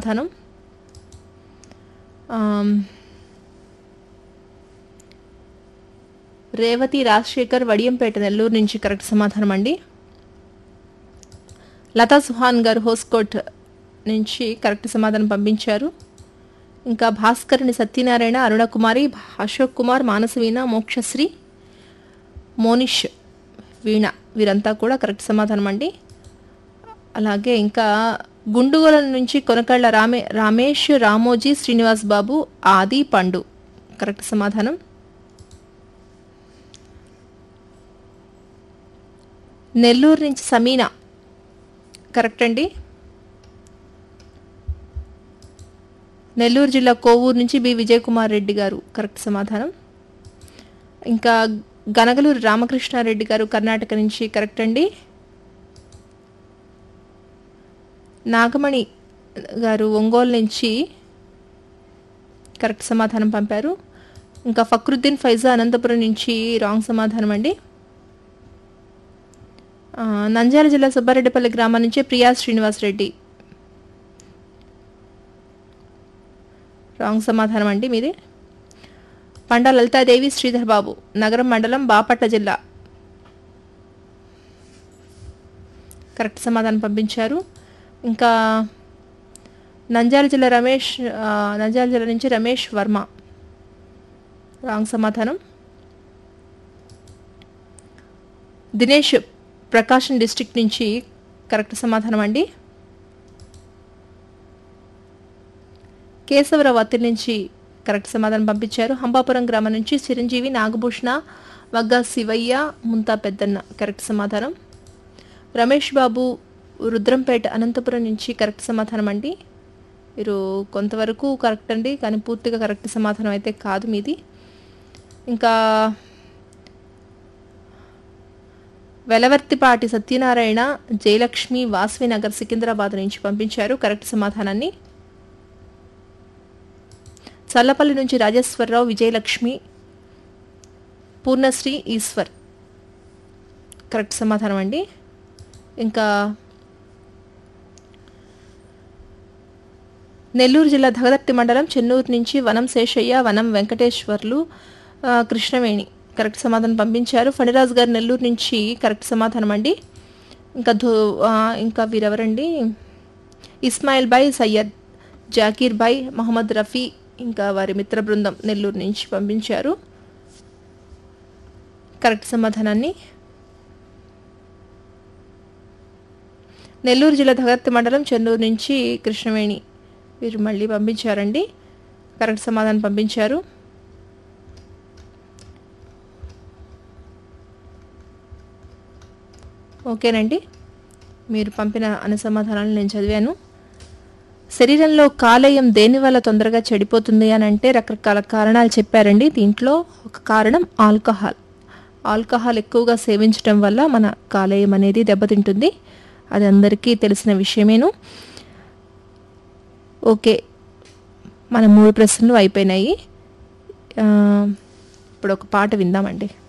సమాధానం ఆమ్, రేవతి రాజశేఖర్ వడియంపేట నెల్లూరు నుంచి కరెక్ట్ సమాధానం అండి లతా సుహాన్ గారు హోస్కోట్ నుంచి కరెక్ట్ సమాధానం పంపించారు ఇంకా భాస్కర్ని సత్యనారాయణ అరుణకుమారి అశోక్ కుమార్ మానసవీణ మోక్షశ్రీ మోనిష్ వీణ వీరంతా కూడా కరెక్ట్ సమాధానం అండి అలాగే ఇంకా గుండుగోల నుంచి కొనకళ్ళ రామే రామేష్ రామోజీ శ్రీనివాస్ బాబు ఆది పండు కరెక్ట్ సమాధానం నెల్లూరు నుంచి సమీనా కరెక్ట్ అండి నెల్లూరు జిల్లా కోవూరు నుంచి బి విజయ్ కుమార్ రెడ్డి గారు కరెక్ట్ సమాధానం ఇంకా గనగలూరు రామకృష్ణారెడ్డి గారు కర్ణాటక నుంచి కరెక్ట్ అండి నాగమణి గారు ఒంగోలు నుంచి కరెక్ట్ సమాధానం పంపారు ఇంకా ఫక్రుద్దీన్ ఫైజా అనంతపురం నుంచి రాంగ్ సమాధానం అండి ఆ, నంద్యాల జిల్లా సుబ్బారెడ్డిపల్లి గ్రామం నుంచి ప్రియా శ్రీనివాస్ రెడ్డి రాంగ్ సమాధానం అండి మీది పండ లలితాదేవి శ్రీధర్ బాబు నగరం మండలం బాపట్ల జిల్లా కరెక్ట్ సమాధానం పంపించారు ఇంకా నంద్యాల జిల్లా రమేష్ ఆ, నంద్యాల జిల్లా నుంచి రమేష్ వర్మ రాంగ్ సమాధానం దినేష్ ప్రకాశం డిస్ట్రిక్ట్ నుంచి కరెక్ట్ సమాధానం అండి కేశవరావు అత్తి నుంచి కరెక్ట్ సమాధానం పంపించారు హంబాపురం గ్రామం నుంచి చిరంజీవి నాగభూషణ వగ్గా శివయ్య ముంతా పెద్దన్న కరెక్ట్ సమాధానం రమేష్ బాబు రుద్రంపేట అనంతపురం నుంచి కరెక్ట్ సమాధానం అండి మీరు కొంతవరకు కరెక్ట్ అండి కానీ పూర్తిగా కరెక్ట్ సమాధానం అయితే కాదు మీది ఇంకా వెలవర్తిపాటి సత్యనారాయణ జయలక్ష్మి వాస్వి నగర్ సికింద్రాబాద్ నుంచి పంపించారు కరెక్ట్ సమాధానాన్ని చల్లపల్లి నుంచి రాజేశ్వరరావు విజయలక్ష్మి పూర్ణశ్రీ ఈశ్వర్ కరెక్ట్ సమాధానం అండి ఇంకా నెల్లూరు జిల్లా దగదర్తి మండలం చెన్నూరు నుంచి వనం శేషయ్య వనం వెంకటేశ్వర్లు ఆ, కృష్ణవేణి కరెక్ట్ సమాధానం పంపించారు ఫణిరాజ్ గారు నెల్లూరు నుంచి కరెక్ట్ సమాధానం అండి ఇంకా ధో ఆ, ఇంకా వీరెవరండి ఇస్మాయిల్ బాయ్ సయ్యద్ జాకీర్ బాయ్ మహమ్మద్ రఫీ ఇంకా వారి మిత్ర బృందం నెల్లూరు నుంచి పంపించారు కరెక్ట్ సమాధానాన్ని నెల్లూరు జిల్లా దగర్తి మండలం చెన్నూరు నుంచి కృష్ణవేణి వీరు మళ్ళీ పంపించారండి కరెక్ట్ సమాధానం పంపించారు ఓకేనండి మీరు పంపిన అన్ని సమాధానాలు నేను చదివాను శరీరంలో కాలేయం దేని వల్ల తొందరగా చెడిపోతుంది అని అంటే రకరకాల కారణాలు చెప్పారండి దీంట్లో ఒక కారణం ఆల్కహాల్ ఆల్కహాల్ ఎక్కువగా సేవించడం వల్ల మన కాలేయం అనేది దెబ్బతింటుంది అది అందరికీ తెలిసిన విషయమేను ఓకే మన మూడు ప్రశ్నలు అయిపోయినాయి ఆ, ఇప్పుడు ఒక పాట విందామండి